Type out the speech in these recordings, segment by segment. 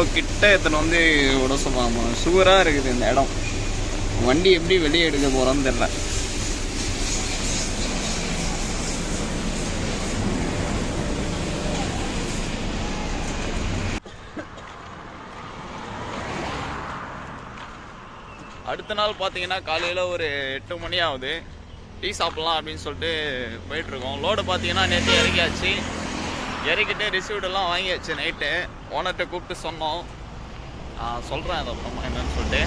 இவ்வளோ கிட்ட எத்தனை வந்து விட சொல்லுவாங்க சுவராக இருக்குது இந்த இடம் வண்டி எப்படி வெளியே எடுக்க போகிறோன்னு தெரில அடுத்த நாள் பார்த்தீங்கன்னா காலையில் ஒரு எட்டு மணி ஆகுது டீ சாப்பிட்லாம் அப்படின்னு சொல்லிட்டு போயிட்டுருக்கோம் லோடு பார்த்தீங்கன்னா நேற்று இறக்கியாச்சு இறக்கிட்டு ரிசீவ்டெல்லாம் வாங்கியாச்சு நைட்டு ஓனர்கிட்ட கூப்பிட்டு சொன்னோம் நான் சொல்கிறேன் அது அப்புறமா என்னன்னு சொல்லிட்டு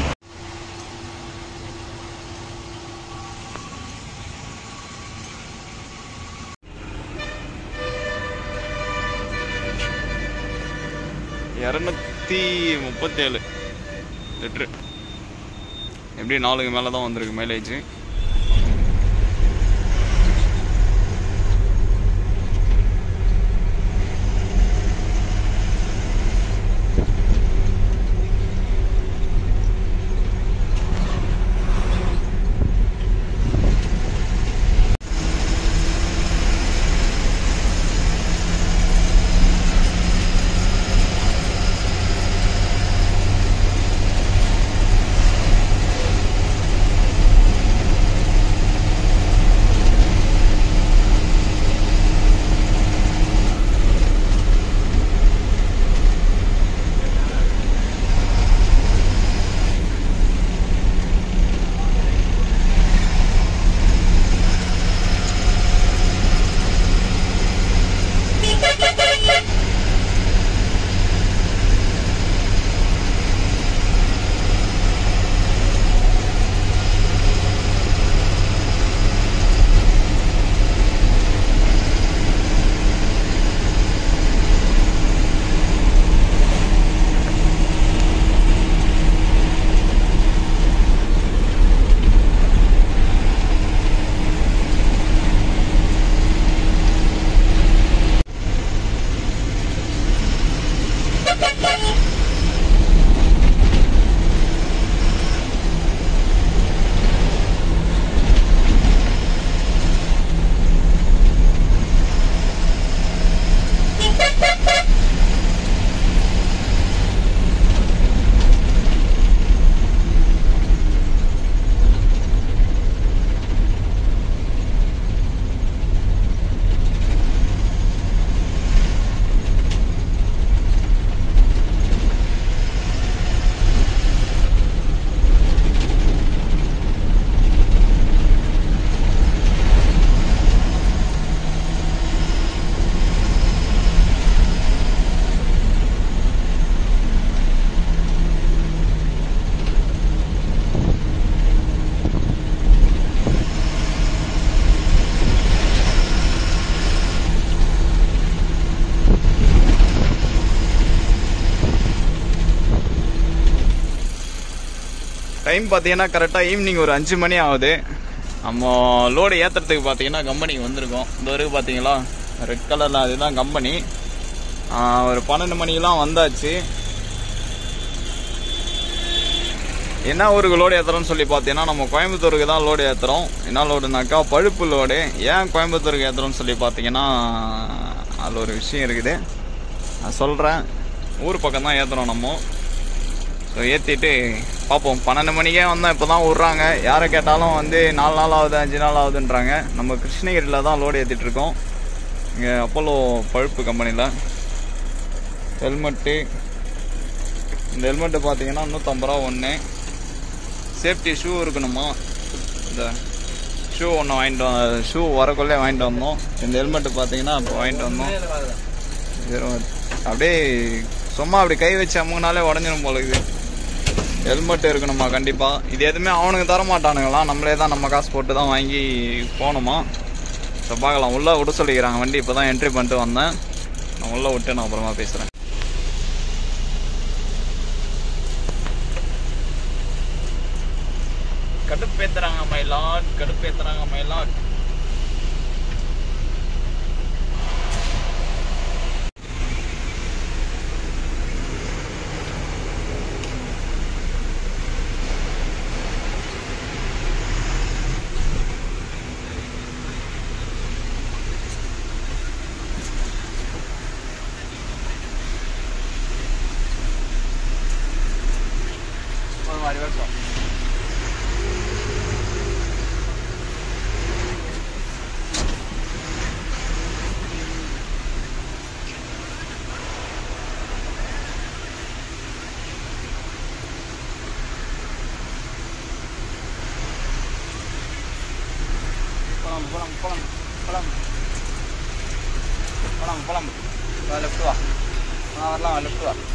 இரநூத்தி முப்பத்தேழு லிட்ரு எப்படி நாலுக்கு மேலே தான் வந்திருக்கு மைலேஜ் டைம் பார்த்தீங்கன்னா கரெக்டாக ஈவினிங் ஒரு அஞ்சு மணி ஆகுது நம்ம லோடு ஏற்றுறதுக்கு பார்த்தீங்கன்னா கம்பெனிக்கு வந்திருக்கோம் இந்த வரைக்கும் பார்த்தீங்களா ரெட் கலரில் அதுதான் கம்பெனி ஒரு பன்னெண்டு மணிக்கெலாம் வந்தாச்சு என்ன ஊருக்கு லோடு ஏற்றுறோம்னு சொல்லி பார்த்தீங்கன்னா நம்ம கோயம்புத்தூருக்கு தான் லோடு ஏற்றுறோம் என்ன லோடுனாக்கா பழுப்பு லோடு ஏன் கோயம்புத்தூருக்கு ஏற்றுறோம்னு சொல்லி பார்த்தீங்கன்னா அதில் ஒரு விஷயம் இருக்குது நான் சொல்கிறேன் ஊர் பக்கம் தான் ஏற்றுறோம் நம்ம ஸோ ஏற்றிட்டு பார்ப்போம் பன்னெண்டு மணிக்கே வந்தோம் இப்போ தான் விட்றாங்க யாரை கேட்டாலும் வந்து நாலு நாள் ஆகுது அஞ்சு நாள் ஆகுதுன்றாங்க நம்ம கிருஷ்ணகிரியில் தான் லோடு ஏற்றிட்டு இருக்கோம் இங்கே அப்போலோ பழுப்பு கம்பெனியில் ஹெல்மெட்டு இந்த ஹெல்மெட்டு பார்த்தீங்கன்னா நூற்றம்பது ரூபா ஒன்று சேஃப்டி ஷூ இருக்கணுமா இந்த ஷூ ஒன்று வாங்கிட்டு வ ஷூ வரக்குள்ளே வாங்கிட்டு வந்தோம் இந்த ஹெல்மெட்டு பார்த்தீங்கன்னா இப்போ வாங்கிட்டு வந்தோம் வெறும் அப்படியே சும்மா அப்படி கை வச்சு அமுங்கினாலே உடஞ்சிரும் போல இது ஹெல்மெட் இருக்கணுமா கண்டிப்பாக இது எதுவுமே அவனுக்கு தர மாட்டானுங்களாம் நம்மளே தான் நம்ம காசு போட்டு தான் வாங்கி போகணுமா ஸோ பார்க்கலாம் உள்ளே விட சொல்லிக்கிறாங்க வண்டி இப்போ தான் என்ட்ரி பண்ணிட்டு வந்தேன் நான் உள்ளே விட்டு நான் அப்புறமா பேசுகிறேன் கடுப்பேத்துறாங்க மயிலாட் கடுப்பேத்துறாங்க மயிலாட் போலாம் போலாம் போலாம் போலாம் போலாம் போலாம் வா லெஃப்ட் வா ஆ வரலாம் லெஃப்ட் வா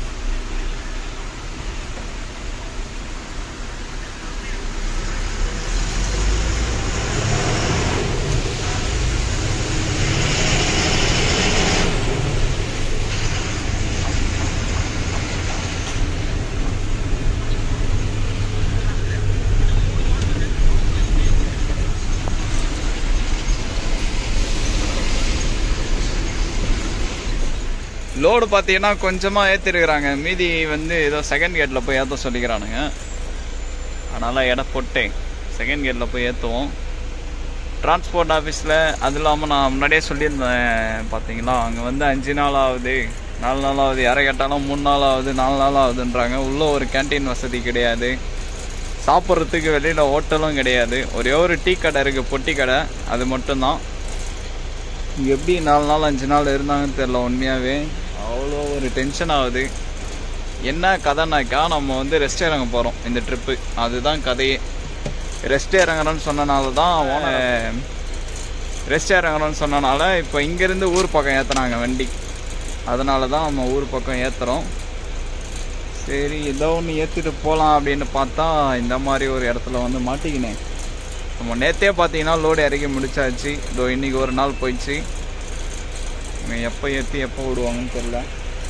லோடு பார்த்தீங்கன்னா கொஞ்சமாக ஏற்றிருக்கிறாங்க மீதி வந்து ஏதோ செகண்ட் கேட்டில் போய் ஏற்ற சொல்லிக்கிறானுங்க அதனால் எடை போட்டேன் செகண்ட் கேட்டில் போய் ஏற்றுவோம் டிரான்ஸ்போர்ட் ஆஃபீஸில் அது இல்லாமல் நான் முன்னாடியே சொல்லியிருந்தேன் பார்த்தீங்களா அங்கே வந்து அஞ்சு நாள் ஆகுது நாலு நாள் ஆகுது யாரை கேட்டாலும் மூணு நாள் ஆகுது நாலு நாள் ஆகுதுன்றாங்க உள்ளே ஒரு கேண்டீன் வசதி கிடையாது சாப்பிட்றதுக்கு வெளியில் ஹோட்டலும் கிடையாது ஒரே ஒரு டீ கடை இருக்குது பொட்டி கடை அது மட்டும்தான் இங்கே எப்படி நாலு நாள் அஞ்சு நாள் இருந்தாங்கன்னு தெரில உண்மையாகவே அவ்வளோ ஒரு டென்ஷன் ஆகுது என்ன கதைனாக்கா நம்ம வந்து ரெஸ்ட் இறங்க போகிறோம் இந்த ட்ரிப்பு அதுதான் கதையே ரெஸ்ட் இறங்குறோன்னு சொன்னனால தான் ரெஸ்ட் இறங்குறோன்னு சொன்னனால இப்போ இங்கேருந்து ஊர் பக்கம் ஏற்றுனாங்க வண்டி அதனால தான் நம்ம ஊர் பக்கம் ஏற்றுறோம் சரி ஏதோ ஒன்று ஏற்றிட்டு போகலாம் அப்படின்னு பார்த்தா இந்த மாதிரி ஒரு இடத்துல வந்து மாட்டிக்கினேன் நம்ம நேற்றே பார்த்தீங்கன்னா லோடு இறக்கி முடிச்சாச்சு இதோ இன்னைக்கு ஒரு நாள் போயிடுச்சு இவங்க எப்போ ஏற்றி எப்போ விடுவாங்கன்னு தெரில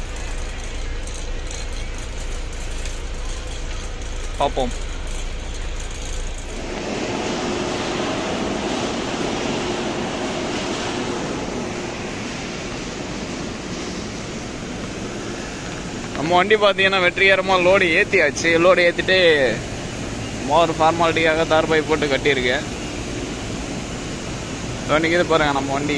பார்ப்போம் நம்ம வண்டி பார்த்தீங்கன்னா வெற்றிகரமாக லோடு ஏற்றியாச்சு லோடு ஏற்றிட்டு ஒரு ஃபார்மாலிட்டிக்காக தார்பாய் போட்டு கட்டியிருக்கேன் நிற்கிது பாருங்க நம்ம வண்டி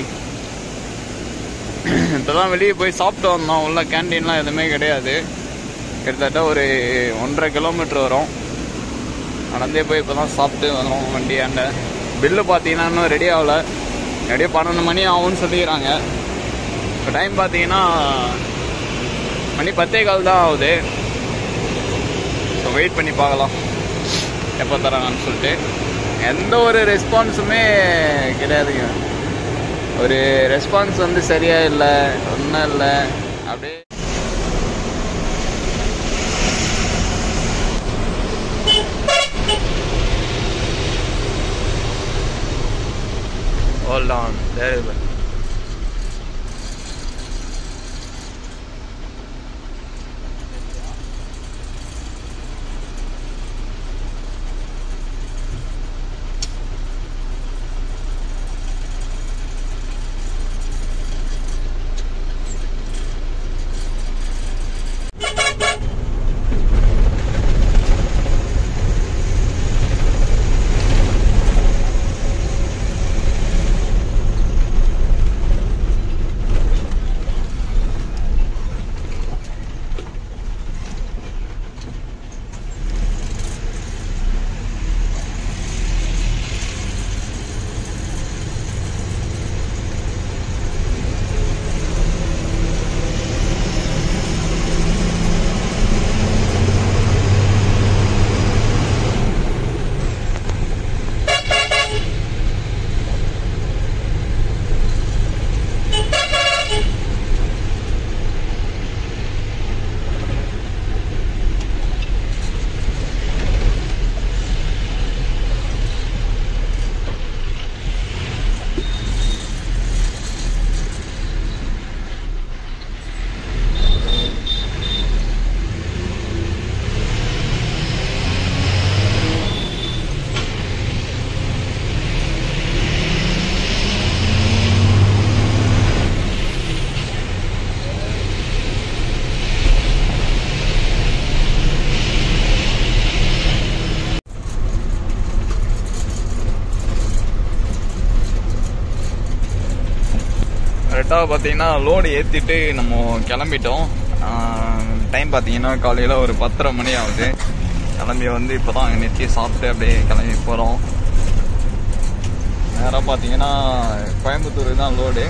இப்போதான் வெளியே போய் சாப்பிட்டு வந்தோம் உள்ள கேன்டீன்லாம் எதுவுமே கிடையாது கிட்டத்தட்ட ஒரு ஒன்றரை கிலோமீட்டர் வரும் நடந்தே போய் இப்போ தான் சாப்பிட்டு வந்தோம் வண்டியாண்ட பில்லு பார்த்தீங்கன்னா இன்னும் ரெடி ஆகல எப்படியும் பன்னெண்டு மணி ஆகும்னு சொல்லிக்கிறாங்க இப்போ டைம் பார்த்தீங்கன்னா மணி பத்தே கால் தான் ஆகுது ஸோ வெயிட் பண்ணி பார்க்கலாம் எப்போ தராங்கன்னு சொல்லிட்டு எந்த ஒரு ரெஸ்பான்ஸுமே கிடையாதுங்க ஒரு ரெஸ்பான்ஸ் வந்து சரியா இல்லை ஒன்றும் இல்லை அப்படியே Hold on, there is கரெக்டாக பார்த்தீங்கன்னா லோடு ஏற்றிட்டு நம்ம கிளம்பிட்டோம் டைம் பார்த்தீங்கன்னா காலையில் ஒரு பத்தரை மணி ஆகுது கிளம்பி வந்து இப்போ தான் நிறுத்தி சாப்பிட்டு அப்படியே கிளம்பி போகிறோம் நேராக பார்த்தீங்கன்னா கோயம்புத்தூர் தான் லோடு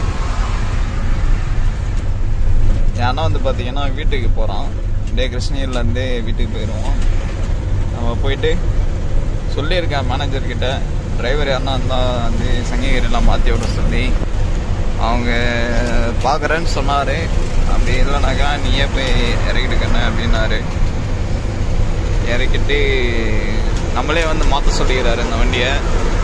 ஏன்னா வந்து பார்த்தீங்கன்னா வீட்டுக்கு போகிறான் டே கிருஷ்ணகிரிலேருந்து வீட்டுக்கு போயிடுவோம் நம்ம போயிட்டு சொல்லியிருக்கேன் மேனேஜர்கிட்ட டிரைவர் யாருன்னா இருந்தால் வந்து சங்ககிரிலாம் மாற்றி விட சொல்லி அவங்க பார்க்குறேன்னு சொன்னார் அப்படி இல்லைனாக்கா நீயே போய் இறக்கிட்டுக்கண்ணே அப்படின்னாரு இறக்கிட்டு நம்மளே வந்து மாற்ற சொல்லிக்கிறாரு இந்த வண்டியை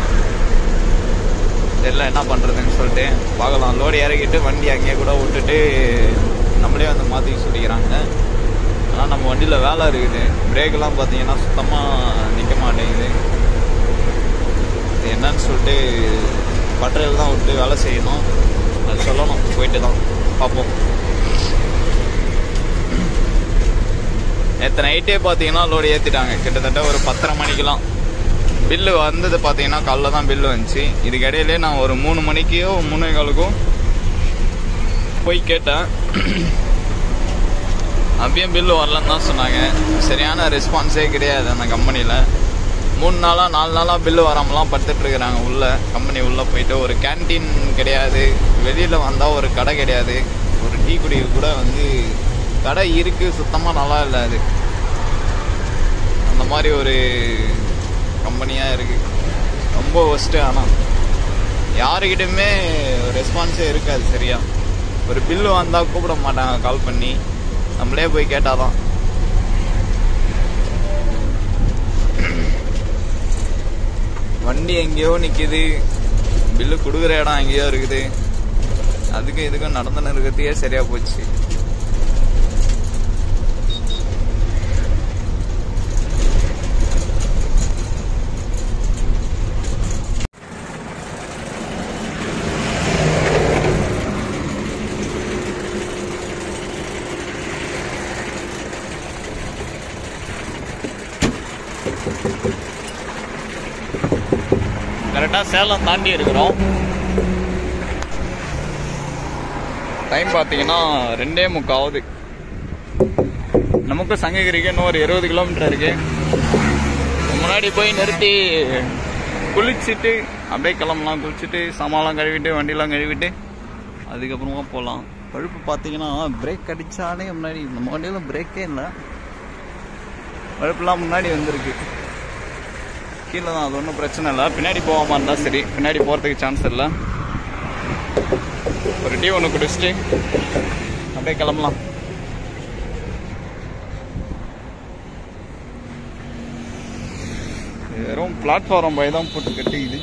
தெரியல என்ன பண்ணுறதுன்னு சொல்லிட்டு பார்க்கலாம் லோடு இறக்கிட்டு வண்டி அங்கேயே கூட விட்டுட்டு நம்மளே வந்து மாற்றிக்க சொல்லிக்கிறாங்க ஆனால் நம்ம வண்டியில் வேலை இருக்குது பிரேக்கெல்லாம் பார்த்தீங்கன்னா சுத்தமாக நிற்க மாட்டேங்குது இது என்னன்னு சொல்லிட்டு பட்டறையில் தான் விட்டு வேலை செய்யணும் அது சொல்லணும் போயிட்டு தான் பார்ப்போம் நேற்று நைட்டே பார்த்தீங்கன்னா லோடு ஏற்றிட்டாங்க கிட்டத்தட்ட ஒரு பத்தரை மணிக்கெலாம் பில்லு வந்தது பார்த்தீங்கன்னா காலைல தான் பில்லு வந்துச்சு இதுக்கு இடையிலே நான் ஒரு மூணு மணிக்கோ மூணே காலுக்கும் போய் கேட்டேன் அப்பயும் பில்லு வரலன்னு தான் சொன்னாங்க சரியான ரெஸ்பான்ஸே கிடையாது அந்த கம்பெனியில் மூணு நாளாக நாலு நாளாக பில்லு வராமலாம் படுத்துட்டு இருக்கிறாங்க உள்ள கம்பெனி உள்ளே போயிட்டு ஒரு கேன்டீன் கிடையாது வெளியில் வந்தால் ஒரு கடை கிடையாது ஒரு டீ குடி கூட வந்து கடை இருக்குது சுத்தமாக நல்லா இல்லை அது அந்த மாதிரி ஒரு கம்பெனியாக இருக்குது ரொம்ப ஒஸ்ட்டு ஆனால் யாருக்கிட்டுமே ரெஸ்பான்ஸே இருக்காது சரியா ஒரு பில்லு வந்தால் கூப்பிட மாட்டாங்க கால் பண்ணி நம்மளே போய் கேட்டாதான் வண்டி எங்கேயோ நிற்கிது பில்லு கொடுக்குற இடம் எங்கேயோ இருக்குது அதுக்கும் இதுக்கும் நடந்துன்னு இருக்கிறதுக்கே சரியா போச்சு கரெக்டாக சேலம் தாண்டி இருக்கிறோம் டைம் பார்த்தீங்கன்னா ரெண்டே முக்காவது நமக்கு சங்ககிரிக்கு இன்னும் ஒரு இருபது கிலோமீட்டர் இருக்கு முன்னாடி போய் நிறுத்தி குளிச்சுட்டு அப்படியே கிளம்பலாம் குளிச்சுட்டு சாமான்லாம் கழுவிட்டு வண்டிலாம் கழுவிட்டு அதுக்கப்புறமா போகலாம் பழுப்பு பார்த்தீங்கன்னா பிரேக் அடித்தாலே முன்னாடி நம்ம வண்டியில் பிரேக்கே இல்லை பழுப்புலாம் முன்னாடி வந்திருக்கு கீழே தான் அது ஒன்றும் பிரச்சனை இல்லை பின்னாடி போகாமல் இருந்தால் சரி பின்னாடி போகிறதுக்கு சான்ஸ் இல்லை ஒரு டீ ஒன்று குடிச்சிட்டு அப்படியே கிளம்பலாம் இது வெறும் பிளாட்ஃபார்ம் போய் தான் போட்டு கட்டிக்குது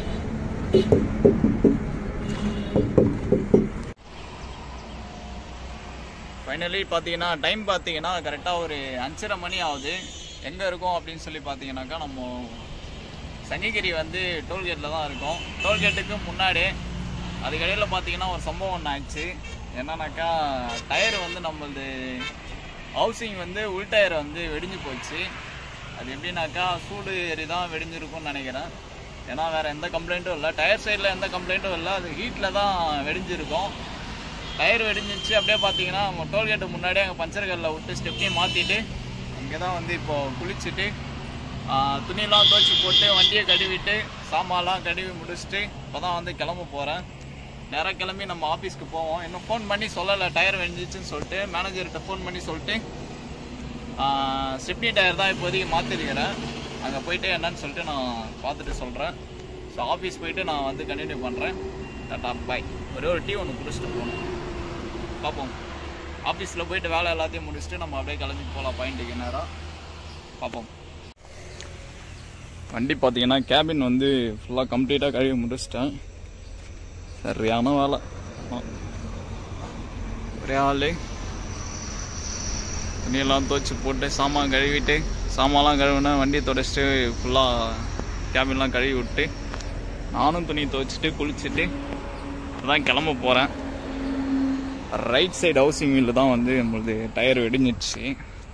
ஃபைனலி பார்த்தீங்கன்னா டைம் பார்த்தீங்கன்னா கரெக்டாக ஒரு அஞ்சரை மணி ஆகுது எங்கே இருக்கோம் அப்படின்னு சொல்லி பார்த்தீங்கன்னாக்கா நம்ம சங்கிகிரி வந்து டோல்கேட்டில் தான் இருக்கோம் டோல்கேட்டுக்கு முன்னாடி அதுக்கடையில் பார்த்தீங்கன்னா ஒரு சம்பவம் ஒன்று ஆச்சு என்னன்னாக்கா டயர் வந்து நம்மளது ஹவுசிங் வந்து உள் டயர் வந்து வெடிஞ்சு போச்சு அது எப்படின்னாக்கா சூடு ஏறி தான் வெடிஞ்சிருக்கும்னு நினைக்கிறேன் ஏன்னா வேறு எந்த கம்ப்ளைண்ட்டும் இல்லை டயர் சைடில் எந்த கம்ப்ளைண்ட்டும் இல்லை அது ஹீட்டில் தான் வெடிஞ்சிருக்கும் டயர் வெடிஞ்சிச்சு அப்படியே பார்த்தீங்கன்னா நம்ம டோல்கேட்டு முன்னாடி அங்கே பஞ்சர் கல்லில் விட்டு ஸ்டெப்னையும் மாற்றிட்டு அங்கே தான் வந்து இப்போ குளிச்சுட்டு ஆ, துணியெல்லாம் துவைச்சி போட்டு வண்டியை கழுவிட்டு சாமான்லாம் கழுவி முடிச்சுட்டு இப்போ தான் வந்து கிளம்ப போகிறேன் நேராக கிளம்பி நம்ம ஆஃபீஸ்க்கு போவோம் இன்னும் ஃபோன் பண்ணி சொல்லலை டயர் வெடிஞ்சிச்சுன்னு சொல்லிட்டு மேனேஜர்கிட்ட ஃபோன் பண்ணி சொல்லிட்டு ஸ்டெப்னி டயர் தான் இப்போதைக்கு மாற்றிருக்கிறேன் அங்கே போயிட்டு என்னன்னு சொல்லிட்டு நான் பார்த்துட்டு சொல்கிறேன் ஸோ ஆஃபீஸ் போயிட்டு நான் வந்து கண்டினியூ பண்ணுறேன் டாட்டா பாய் ஒரே ஒரு டீ ஒன்று குடிச்சிட்டு போகணும் பார்ப்போம் ஆஃபீஸில் போயிட்டு வேலை எல்லாத்தையும் முடிச்சுட்டு நம்ம அப்படியே கிளம்பி போகலாம் பாயிண்ட்டுக்கு நேரம் பார்ப்போம் வண்டி பார்த்தீங்கன்னா கேபின் வந்து ஃபுல்லாக கம்ப்ளீட்டாக கழுவி முடிச்சிட்டேன் சரியான வேலை ஆ. ஒரே ஆள் துணியெல்லாம் துவைச்சி போட்டு சாமான் கழுவிட்டு சாமான்லாம் கழுவினா வண்டி துடைச்சிட்டு ஃபுல்லாக கேபின்லாம் கழுவி விட்டு நானும் துணி துவைச்சிட்டு குளிச்சுட்டு அதான் கிளம்ப போகிறேன் ரைட் சைடு ஹவுசிங் வீல் தான் வந்து நம்மளது டயர் வெடிஞ்சிடுச்சு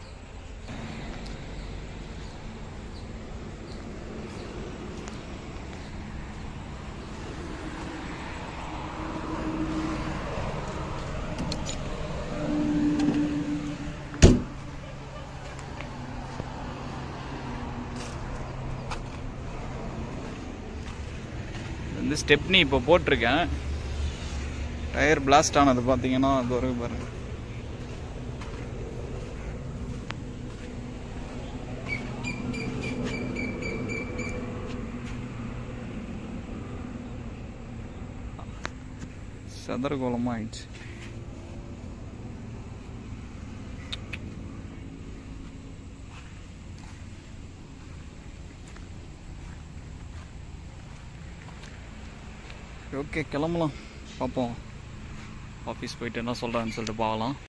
வந்து ஸ்டெப்னி இப்போ போட்டிருக்கேன் டயர் பிளாஸ்ட் ஆனது பார்த்தீங்கன்னா அது ஒரு பாருங்க சதரகோலமாக ஆயிடுச்சு ஓகே கிளம்பலாம் பார்ப்போம் ஆஃபீஸ் போயிட்டு என்ன சொல்கிறான்னு சொல்லிட்டு பார்க்கலாம்